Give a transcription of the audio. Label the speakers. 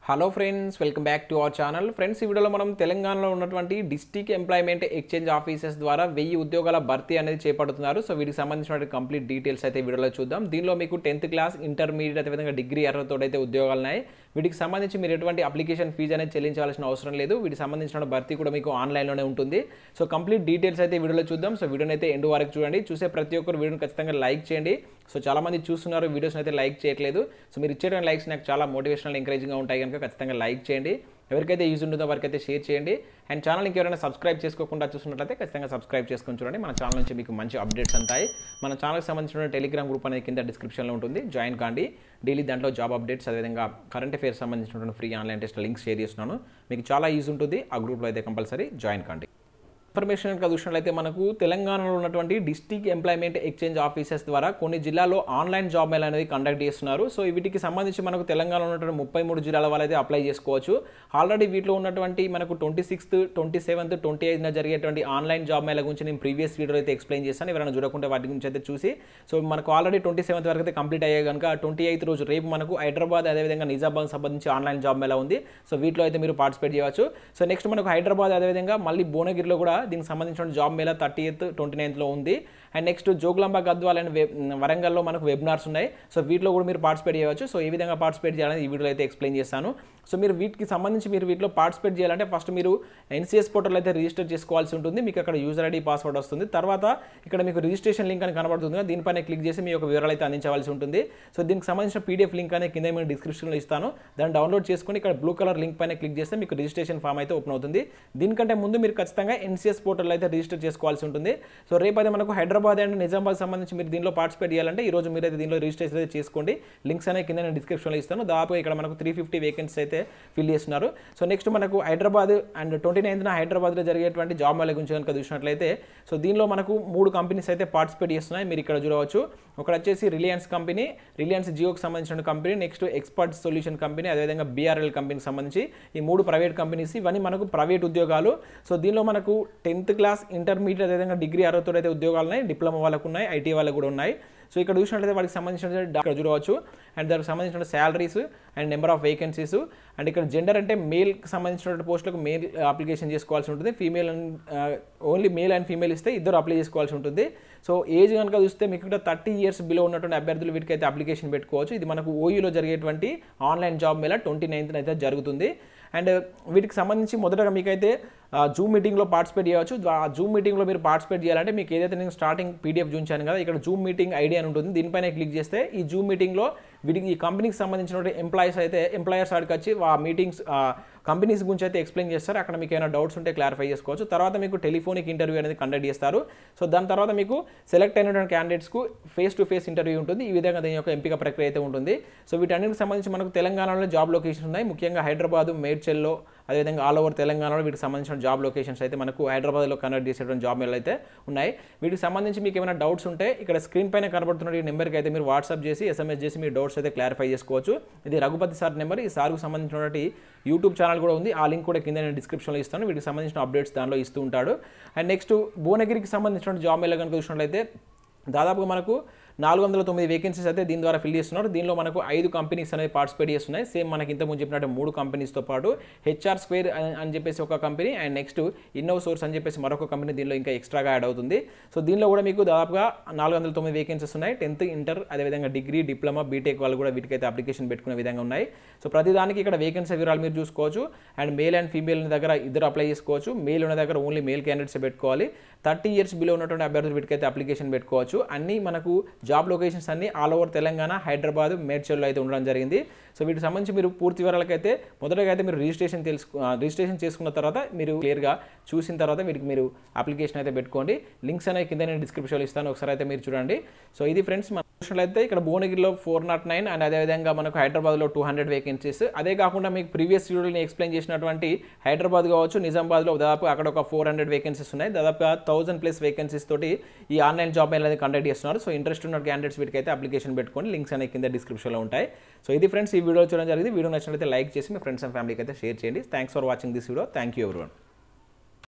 Speaker 1: hello friends welcome back to our channel friends ఈ వీడియోలో మనం తెలంగాణలో ఉన్నటువంటి డిస్టిక్ ఎంప్లాయ్మెంట్ ఎక్స్చేంజ్ ఆఫీసెస్ ద్వారా వెయ్యి ఉద్యోగాల భర్తీ అనేది చేపడుతున్నారు సో వీటికి సంబంధించిన కంప్లీట్ డీటెయిల్స్ అయితే ఈ వీడియోలో చూద్దాం దీనిలో మీకు టెన్త్ క్లాస్ ఇంటర్మీడియట్ అదేవిధంగా డిగ్రీ అర్హతతో అయితే ఉద్యోగాలు ఉన్నాయి వీటికి సంబంధించి మీరు ఎటువంటి అప్లికేషన్ ఫీజు అనేది చెల్లించాల్సిన అవసరం లేదు వీటికి సంబంధించిన భర్తీ కూడా మీకు ఆన్లైన్లోనే ఉంటుంది సో కంప్లీట్ డీటెయిల్స్ అయితే ఈ వీడియోలో చూద్దాం సో వీడియోని అయితే ఎండ్ వరకు చూడండి చూసే ప్రతి ఒక్కరు వీడియోని ఖచ్చితంగా లైక్ చేయండి సో చాలా మంది చూస్తున్నారు వీడియోస్ అయితే లైక్ చేయట్లేదు సో మీరు ఇచ్చేటువంటి లైక్స్ నాకు చాలా మోటివేషనల్ ఎంకరేజింగ్గా ఉంటాయి కనుక ఖచ్చితంగా లైక్ చేయండి ఎవరికైతే యూజ్ ఉంటుందో వారికైతే షేర్ చేయండి అండ్ ఛానల్ ఇంకెవరైనా సబ్స్క్రైబ్ చేసుకోకుండా చూస్తున్నట్లయితే ఖచ్చితంగా సబ్స్క్రైబ్ చేసుకొని చూడండి మన ఛానల్ నుంచి మీకు మంచి అప్డేట్స్ ఉంటాయి మన ఛానల్కి సంబంధించిన టెలిగ్రామ్ గ్రూప్ అనేది కింద డిస్క్రిప్షన్లో ఉంటుంది జాయిన్ కాండి డైలీ దాంట్లో జాబ్ అప్డేట్స్ అదేవిధంగా కరెంట్ అఫేర్స్ సంబంధించినటువంటి free online test links share చేస్తున్నాను మీకు చాలా యూజ్ ఉంటుంది ఆ గ్రూప్లో అయితే కంపల్సరీ జాయిన్ కాండి ఇన్ఫర్మేషన్ కనుక చూసినట్లయితే మనకు తెలంగాణలో ఉన్నటువంటి డిస్టిక్ ఎంప్లాయ్మెంట్ ఎక్స్చేంజ్ ఆఫీసెస్ ద్వారా కొన్ని జిల్లాల్లో ఆన్లైన్ జాబ్ మేళ అనేది కండక్ట్ చేస్తున్నారు సో వీటికి సంబంధించి మనకు తెలంగాణలో ఉన్నటువంటి ముప్పై మూడు జిల్లాల వాళ్ళైతే అప్లై చేసుకోవచ్చు ఆల్రెడీ వీటిలో ఉన్నటువంటి మనకు twenty sixth twenty seventh twenty ఎయిత్న జరిగేటువంటి ఆన్లైన్ జాబ్ మేళ గురించి నేను ప్రీవియస్ వీడియో అయితే ఎక్స్ప్లెయిన్ చేస్తాను ఎవరైనా చూడకుంటే వాటి గురించి అయితే చూసి సో మనకు ఆల్రెడీ ట్వంటీ సెవెంత్ వరకు అయితే కంప్లీట్ అయ్యాయి కనుక ట్వంటీ ఎయిత్ రోజు రేపు మనకు హైదరాబాద్ అదేవిధంగా నిజామాబాద్ సంబంధించి ఆన్లైన్ జాబ్ మేళ ఉంది సో వీటిలో అయితే మీరు పార్టిసిపేట్ చేయవచ్చు సో నెక్స్ట్ మనకు హైదరాబాద్ అదేవిధంగా మళ్ళీ భువనగిరిలో కూడా దీనికి సంబంధించిన job mela thirty eighth twenty నైన్త్లో ఉంది and next Jogulamba Gadwal and web వరంగల్లో మనకు వెబినార్స్ ఉన్నాయి సో వీటిలో కూడా మీరు పార్టిసిపేట్ చేయవచ్చు సో ఏ విధంగా పార్టిసిపేట్ చేయాలని ఈ వీడియోలో అయితే ఎక్స్ప్లెయిన్ చేస్తాను సో మీరు వీటికి సంబంధించి మీరు వీటిలో పార్టిసిపేట్ చేయాలంటే ఫస్ట్ మీరు ఎన్సీఎస్ పోర్టల్ అయితే రిజిస్టర్ చేసుకోవాల్సి ఉంటుంది మీకు అక్కడ యూజర్ ఐడి పాస్వర్డ్ వస్తుంది తర్వాత ఇక్కడ మీకు రిజిస్ట్రేషన్ లింక్ అని కనబడుతుంది కదా, దీనిపైన క్లిక్ చేసి మీ యొక్క వివరాలు అయితే అందించవలసి ఉంటుంది సో దీనికి సంబంధించిన పీడిఎఫ్ లింక్ అనేది కింద నేను డిస్క్రిప్షన్లో ఇస్తాను దాన్ని డౌన్లోడ్ చేసుకొని ఇక్కడ బ్లూ కలర్ లింక్ పైన క్లిక్ చేస్తే మీకు రిజిస్ట్రేషన్ ఫామ్ అయితే ఓపెన్ అవుతుంది దీనికంటే ముందు మీరు ఖచ్చితంగా ఎన్సీఎస్ పోర్టల్ అయితే రిజిస్టర్ చేసుకోవాల్సి ఉంటుంది సో రేపు అయితే మనకు హైదరాబాద్ అండ్ నిజామాబాద్ సంబంధించి మీరు దీనిలో పార్టిసిపేట్ చేయాలంటే ఈ రోజు మీరు అయితే దీనిలో రిజిస్ట్రేషన్ అయితే చేసుకోండి లింక్స్ అనేవి కింద నేను డిస్క్రిప్షన్లో ఇస్తాను దాదాపు ఇక్కడ మనకు త్రీ ఫిఫ్టీ వేకెన్సీ అయితే ఫిల్ చేస్తున్నారు సో నెక్స్ట్ మనకు హైదరాబాద్ అండ్ ట్వంటీ నైన్త్న హైదరాబాద్లో జరిగేటువంటి జాబ్ మేళ గురించి కనుక చూసినట్లయితే సో దీనిలో మనకు మూడు కంపెనీస్ అయితే పార్టిసిపేట్ చేస్తున్నాయి మీరు ఇక్కడ చూడవచ్చు ఒకటి వచ్చేసి రిలయన్స్ కంపెనీ రిలయన్స్ జియోకి సంబంధించిన company next expert solution company అదేవిధంగా బీఆర్ఎల్ కంపెనీకి సంబంధించి ఈ మూడు ప్రైవేట్ కంపెనీస్ ఇవన్నీ మనకు ప్రైవేట్ ఉద్యోగాలు సో దీనిలో మనకు టెన్త్ క్లాస్ ఇంటర్మీడియట్ అదేవిధంగా డిగ్రీ అర్హతతో అయితే ఉద్యోగాలు ఉన్నాయి డిప్లొమా వాళ్ళకు ఉన్నాయి ఐటీ వాళ్ళకు కూడా ఉన్నాయి సో ఇక్కడ చూసినట్లయితే వాటికి సంబంధించిన ఇక్కడ చూడవచ్చు అండ్ దానికి సంబంధించిన salaries and number of vacancies and ఇక్కడ జెండర్ అంటే మేల్కి సంబంధించిన పోస్టులకు మేల్ అప్లికేషన్ చేసుకోవాల్సి ఉంటుంది female and only male and female ఇస్తే ఇద్దరు అప్లై చేసుకోవాల్సి ఉంటుంది సో ఏజ్ కనుక చూస్తే మీకు ఇక్కడ థర్టీ ఇయర్స్ బిలో ఉన్నటువంటి అభ్యర్థులు వీటికైతే అప్లికేషన్ పెట్టుకోవచ్చు ఇది మనకు ఓయూలో జరిగేటువంటి online job mela twenty ninth అయితే జరుగుతుంది అండ్ వీటికి సంబంధించి మొదటగా మీకైతే జూమ్ మీటింగ్లో పార్టిసిపేట్ చేయవచ్చు ఆ జూమ్ మీటింగ్లో మీరు పార్టిసిపేట్ చేయాలంటే మీకు ఏదైతే నేను స్టార్టింగ్ పీడిఎఫ్ చూపించాను కదా ఇక్కడ జూమ్ మీటింగ్ ఐడి అని ఉంటుంది దీనిపైన క్లిక్ చేస్తే ఈ జూమ్ మీటింగ్లో వీటికి ఈ కంపెనీకి సంబంధించిన ఎంప్లాయీస్ అయితే ఎంప్లాయర్స్ ఆడికి వచ్చి ఆ మీటింగ్స్ కంపెనీస్ గురించి అయితే ఎక్స్ప్లెయిన్ చేస్తారు అక్కడ మీకు ఏమైనా డౌట్స్ ఉంటే క్లారిఫై చేసుకోవచ్చు తర్వాత మీకు టెలిఫోనిక్ ఇంటర్వ్యూ అనేది కండక్ట్ చేస్తారు సో దాని తర్వాత మీకు సెలెక్ట్ అయినటువంటి క్యాండిడేట్స్కు ఫేస్ టు ఫేస్ ఇంటర్వ్యూ ఉంటుంది ఈ విధంగా దీని యొక్క ఎంపిక ప్రక్రియ అయితే ఉంటుంది సో వీటన్నిటికి సంబంధించి మనకు తెలంగాణలో జాబ్ లొకేషన్స్ ఉన్నాయి ముఖ్యంగా హైదరాబాద్ మేడ్చల్లో అదేవిధంగా ఆల్ ఓవర్ తెలంగాణలో వీటికి సంబంధించిన జాబ్ లొకేషన్స్ అయితే మనకు హైదరాబాద్లో కండక్ట్ చేసేటువంటి జాబ్ మేళలు అయితే ఉన్నాయి వీటికి సంబంధించి మీకు ఏమైనా డౌట్స్ ఉంటే ఇక్కడ స్క్రీన్ పైన కనబడుతున్న ఈ నెంబర్కి అయితే మీరు వాట్సాప్ చేసి ఎస్ఎంఎస్ చేసి మీ డౌట్స్ అయితే క్లారిఫై చేసుకోవచ్చు ఇది రఘుపతి సార్ నెంబర్ ఈ సార్కు సంబంధించినటువంటి యూట్యూబ్ ఛానల్ కూడా ఉంది ఆ లింక్ కూడా కింద నేను డిస్క్రిప్షన్లో ఇస్తాను వీటికి సంబంధించిన అప్డేట్స్ దానిలో ఇస్తూ ఉంటాడు అండ్ నెక్స్ట్ భువనగిరికి సంబంధించిన జాబ్ మేళ కనుక చూసినట్లయితే దాదాపుగా మనకు నాలుగు వందల తొమ్మిది వేకెన్సీస్ అయితే దీని ద్వారా ఫిల్ చేస్తున్నారు దీనిలో మనకు ఐదు కంపెనీస్ అనేది పార్టిసిపేట్ చేస్తున్నాయి సేమ్ మనకి ఇంతకుముందు చెప్పినట్టు మూడు కంపెనీస్తో పాటు హెచ్ఆర్ స్క్వేర్ అని అని చెప్పేసి ఒక company and next Innovsource అని చెప్పేసి మరొక కంపెనీ దీనిలో ఇంకా ఎక్స్ట్రాగా యాడ్ అవుతుంది సో దీనిలో కూడా మీకు దాదాపుగా నాలుగు వందల తొమ్మిది వేకెన్సీస్ ఉన్నాయి టెన్త్ ఇంటర్ అదేవిధంగా డిగ్రీ డిప్లొమా బీటెక్ వాళ్ళు కూడా వీటికైతే అప్లికేషన్ పెట్టుకునే విధంగా ఉన్నాయి సో ప్రతిదానికి ఇక్కడ వేకెన్సీ వివరాలు మీరు చూసుకోవచ్చు అండ్ మేల్ అండ్ ఫీమేల్ దగ్గర ఇద్దరు అప్లై చేసుకోవచ్చు మేల్ ఉన్న దగ్గర ఓన్లీ మేల్ క్యాండిడేట్స్ పెట్టుకోవాలి థర్టీ ఇయర్స్ బిలో ఉన్నటువంటి అభ్యర్థులు వీటికైతే అప్లికేషన్ పెట్టుకోవచ్చు అన్ని మనకు జాబ్ లొకేషన్స్ అన్ని ఆల్ ఓవర్ తెలంగాణ హైదరాబాద్ మేడ్చల్లో అయితే ఉండడం జరిగింది సో వీటికి సంబంధించి మీరు పూర్తి వివరాలకైతే మొదటగా అయితే మీరు రిజిస్ట్రేషన్ తెలుసు రిజిస్ట్రేషన్ చేసుకున్న తర్వాత మీరు క్లియర్గా చూసిన తర్వాత వీటికి మీరు అప్లికేషన్ అయితే పెట్టుకోండి లింక్స్ అనేవి కింద నేను డిస్క్రిప్షన్లో ఇస్తాను ఒకసారి అయితే మీరు చూడండి సో ఇది ఫ్రెండ్స్ మన చూసినట్లయితే ఇక్కడ భువనగిరిలో ఫోర్ నాట్ నైన్ అండ్ అదేవిధంగా మనకు హైదరాబాద్లో టూ హండ్రెడ్ వేకెన్సీస్ అదే కాకుండా మీకు ప్రీవియస్ వీడియోని ఎక్స్ప్లెయిన్ చేసినటువంటి హైదరాబాద్ కావచ్చు నిజామాబాద్లో దాదాపు అక్కడ ఒక ఫోర్ హండ్రెడ్ వేకెన్సీస్ ఉన్నాయి దాదాపు థౌసండ్ ప్లస్ వేకెన్సీస్ తోటి ఈ ఆన్లైన్ జాబ్ అనేది కండక్ట్ చేస్తున్నారు సో ఇంట్రెస్ట్ ఉన్న క్యాండిడేట్స్ వీటికైతే అప్లికేషన్ పెట్టుకొని లింక్స్ అనేవి కింద డిస్క్రిప్షన్లో ఉంటాయి సో ఇది ఫ్రెండ్స్ ఈ వీడియో చూడడం జరిగింది వీడియో నచ్చినట్లయితే లైక్ చేసి మీ ఫ్రెండ్స్ అండ్ ఫ్యామిలీకి అయితే షేర్ చేయండి thanks for watching this video thank you everyone